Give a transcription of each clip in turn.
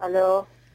Hello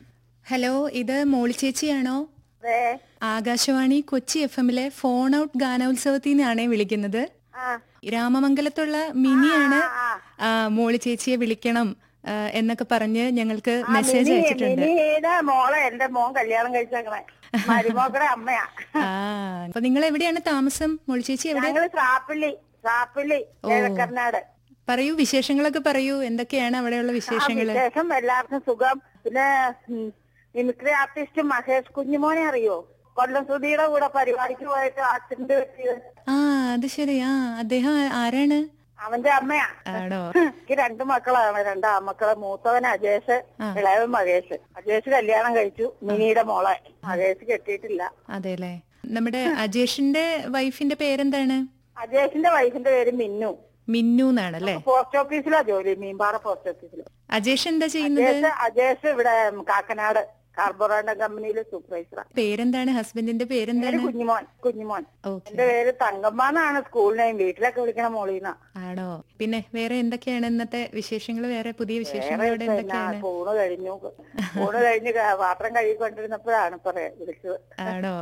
hello ഇത് മോളി ചേച്ചിയാണോ അതെ ആകാശവാണി കൊച്ചി എഫ് എമ്മിലെ ഫോൺ ഔട്ട് ഗാനോത്സവത്തിൽ നിന്നാണേ വിളിക്കുന്നത് ആ രാമമംഗലത്തുള്ള മിനിയാണ് ആ, ആ, മോളി ചേച്ചിയെ വിളിക്കണം ആ, എന്നൊക്കെ പറഞ്ഞ് ഞങ്ങൾക്ക് ആ, മെസ്സേജ് മിനി- അയച്ചിട്ടുണ്ട് മിനിയുടെ മോളെ എന്റെ മോൻ കല്യാണം കഴിച്ചേക്കണേ മരുമോക്കടെ അമ്മയാ ആ അപ്പൊ നിങ്ങൾ എവിടെയാണ് താമസം മോളി ചേച്ചി എവിടെ ഞങ്ങള് സാപ്പിള്ളി സാപ്പിള്ളി കിഴക്കർനാട് പറയൂ വിശേഷങ്ങളൊക്കെ പറയൂ എന്തൊക്കെയാണ് അവിടെയുള്ള ആ വിശേഷങ്ങള് വിശേഷം എല്ലാവർക്കും സുഖം പിന്നെ ഉം, മിമിക്രി ആർട്ടിസ്റ്റ് മഹേഷ് കുഞ്ഞുമോനെ അറിയോ കൊല്ലം സുധിയുടെ കൂടെ പരിപാടിക്ക് പോയിട്ട് ആക്സിഡന്റ് പറ്റിയത് ആ അത് ശരി ആ അദ്ദേഹം ആരാണ് അവന്റെ അമ്മയാ ആണോ എനിക്ക് രണ്ട് മക്കളാണ് രണ്ട് ആമക്കളെ മൂത്തവൻ അജേഷ് ഇളയവൻ മഹേഷ് അജേഷ് കല്യാണം കഴിച്ചു മിനിയുടെ മോളെ മഹേഷ് കെട്ടിയിട്ടില്ല അതെല്ലേ നമ്മുടെ അജേഷിന്റെ വൈഫിന്റെ പേരെന്താണ് അജേഷിന്റെ വൈഫിന്റെ പേര് മിന്നു മിന്നു എന്നാണല്ലേ പോസ്റ്റ് ഓഫീസിലാ ജോലി മീൻപാറ പോസ്റ്റ് ഓഫീസിൽ അജേഷ് എന്താ ചെയ്യുന്നത് അജേഷ് അജേഷ് ഇവിടെ കാക്കനാട് കാർബോറേറ്റർ കമ്പനിയിലെ സൂപ്പർവൈസറാ പേരെന്താണ് ഹസ്ബൻഡിന്റെ പേര് പേരെന്താണ് കുഞ്ഞുമോൻ കുഞ്ഞുമോൻ ഓക്കെ എന്റെ പേര് തങ്കമ്മ എന്നാണ് സ്കൂൾ നെയിം വീട്ടിലൊക്കെ വിളിക്കണ മോളീന്ന ആണോ പിന്നെ വേറെ എന്തൊക്കെയാണ് ഇന്നത്തെ വിശേഷങ്ങൾ വേറെ പുതിയ വിശേഷങ്ങൾ വേറെ ഇവിടെ പിന്നെ എന്തൊക്കെയാണ് ഊണ് കഴിഞ്ഞു ഊണ് കഴിഞ്ഞ് ക- പാത്രം കഴുകിക്കൊണ്ടിരുന്നപ്പോഴാണ് ഇപ്പൊ റേ- വിളിച്ചത് ആണോ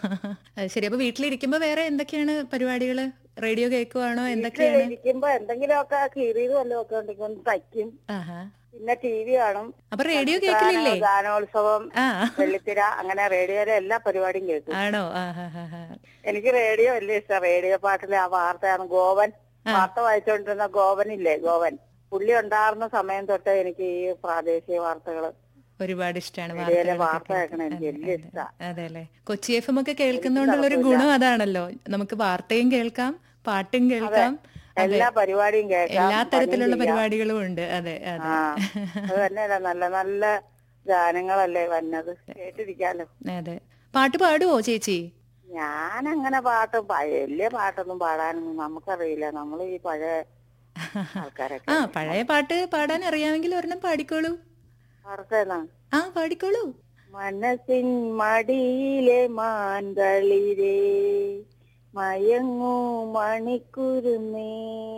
അത് ശരി അപ്പൊ വീട്ടിലിരിക്കുമ്പോ വേറെ എന്തൊക്കെയാണ് പരിപാടികള് റേഡിയോ കേൾക്കുവാണോ എന്തൊക്കെയാണ് ഇരിക്കുമ്പോ എന്തെങ്കിലുമൊക്കെ കീറിയത് വല്ലതും ഒക്കെ ഉണ്ടെങ്കിൽ ഒന്ന് തയ്ക്കും ആഹാ പിന്നെ ടി വി കാണും അപ്പൊ റേഡിയോ കേൾക്കലില്ലേ ഗാനോത്സവം ആ വെള്ളിത്തിര അങ്ങനെ റേഡിയോയിലെ എല്ലാ പരിപാടിയും കേൾക്കും ആണോ ആഹാ ഹാ ഹാ എനിക്ക് റേഡിയോ വലിയ ഇഷ്ടം റേഡിയോ പാട്ടിലെ ആ വാർത്തയാണ് ഗോവൻ വാർത്ത വായിച്ചുകൊണ്ടിരുന്ന ഗോവനില്ലേ ഗോവൻ പുള്ളി ഉണ്ടായിരുന്ന സമയം തൊട്ട് എനിക്ക് ഈ പ്രാദേശിക വാർത്തകൾ ഒരുപാട് ഇഷ്ടമാണ് റേഡിയോയിലെ വാർത്തകളൊക്കെ വാർത്ത കേൾക്കണ എനിക്ക് കേൾക്കാൻ. വലിയ ഇഷ്ടാ അതെ അല്ലേ കൊച്ചി എഫ് എം ഒക്കെ കേൾക്കുന്നോണ്ടുള്ള ഒരു ഗുണം അതാണല്ലോ നമുക്ക് വാർത്തയും കേൾക്കാം പാട്ടും കേൾക്കാം അതെ എല്ലാ പരിപാടിയും കേൾക്കാം എല്ലാ തരത്തിലുള്ള പരിപാടികളും ഉണ്ട് അതെ അതെ ആ അത് തന്നെയല്ല നല്ല നല്ല ഗാനങ്ങളല്ലേ വന്നത് കേട്ടിരിക്കാലോ അതെ പാട്ട് പാടുവോ ചേച്ചി ഞാൻ അങ്ങനെ പാട്ട് പ- വലിയ പാട്ടൊന്നും പാടാനൊന്നും നമുക്കറിയില്ല നമ്മൾ ഈ പഴയ ആൾക്കാരൊക്കെ ആ പഴയ പാട്ട് പാടാൻ അറിയാമെങ്കിൽ ഒരെണ്ണം പാടിക്കോളൂ വാർത്തയെന്നാ ആ പാടിക്കോളൂ മനസ്സിൻ മടിയിലെ മാൻകളിരേ മയങ്ങൂ മണിക്കുരുന്നേ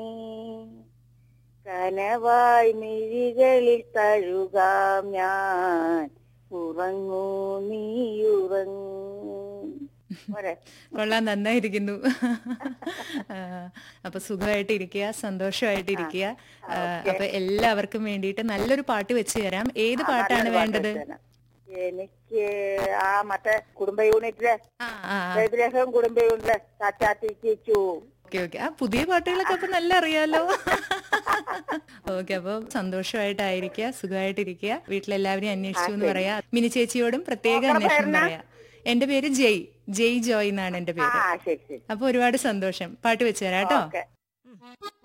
കനവായി മിഴികളിൽ തഴുകാം ഞാൻ ഉറങ്ങൂ നീയുറങ്ങൂ പോരെ കൊള്ളാൻ നന്നായിരിക്കുന്നു ആ, അപ്പൊ സുഖമായിട്ട് ഇരിക്കുക സന്തോഷമായിട്ട് ഇരിക്കുക ആ, അപ്പൊ എല്ലാവർക്കും വേണ്ടിയിട്ട് നല്ലൊരു പാട്ട് വെച്ച് തരാം ഏത് പാട്ടാണ് വേണ്ടത് എനിക്ക് ആ മറ്റേ കുടുംബ യൂണിറ്റിലെ ആ ആ ദേവരഹം കുടുംബ യൂണിറ്റിലെ ചാച്ചാത്തിച്ചു ഓക്കെ ഓക്കെ ആ പുതിയ പാട്ടുകളൊക്കെ അപ്പൊ നല്ല അറിയാലോ ഓക്കെ അപ്പൊ സന്തോഷമായിട്ടായിരിക്കുക സുഖമായിട്ടിരിക്കുക വീട്ടിലെല്ലാവരെയും അന്വേഷിച്ചു എന്ന് പറയാ മിനി ചേച്ചിയോടും പ്രത്യേക അന്വേഷണം പറയാ എന്റെ പേര് ജയ് ജയ് ജോയ് എന്നാണ് എന്റെ ആ പേര് ശരി ശരി അപ്പൊ ഒരുപാട് സന്തോഷം പാട്ട് വെച്ച് തരാം കേട്ടോ ഓക്കെ